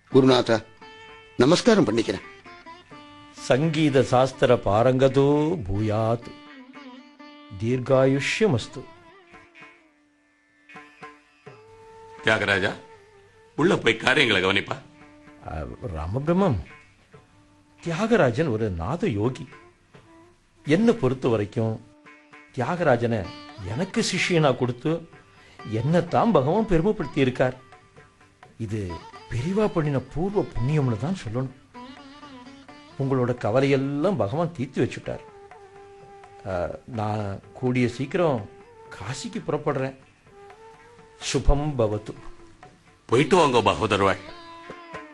குருநாதா நமஸ்காரம் பண்ணிக்கிறேன் சங்கீத சாஸ்திர பாரங்கதோ பூயாத் தீர்காயுஷ்யமஸ்து தியாகராஜா உள்ள போய் காரியங்களை கவனிப்பா அஹ், ராமபிரம்மம் தியாகராஜன் ஒரு நாத யோகி என்னை பொறுத்த வரைக்கும் தியாகராஜனை எனக்கு சிஷ்யனா கொடுத்து என்னத்தான் பகவான் பெருமைப்படுத்தி இருக்கார் இது பெரிவா பண்ணின பூர்வ புண்ணியம்னு தான் சொல்லணும் உங்களோட கவலையெல்லாம் பகவான் தீர்த்து வச்சுட்டார் அஹ், நான் கூடிய சீக்கிரம் காசிக்கு புறப்படுறேன் சுபம் பவத்து போயிட்டு வாங்க பகவதர்வாள்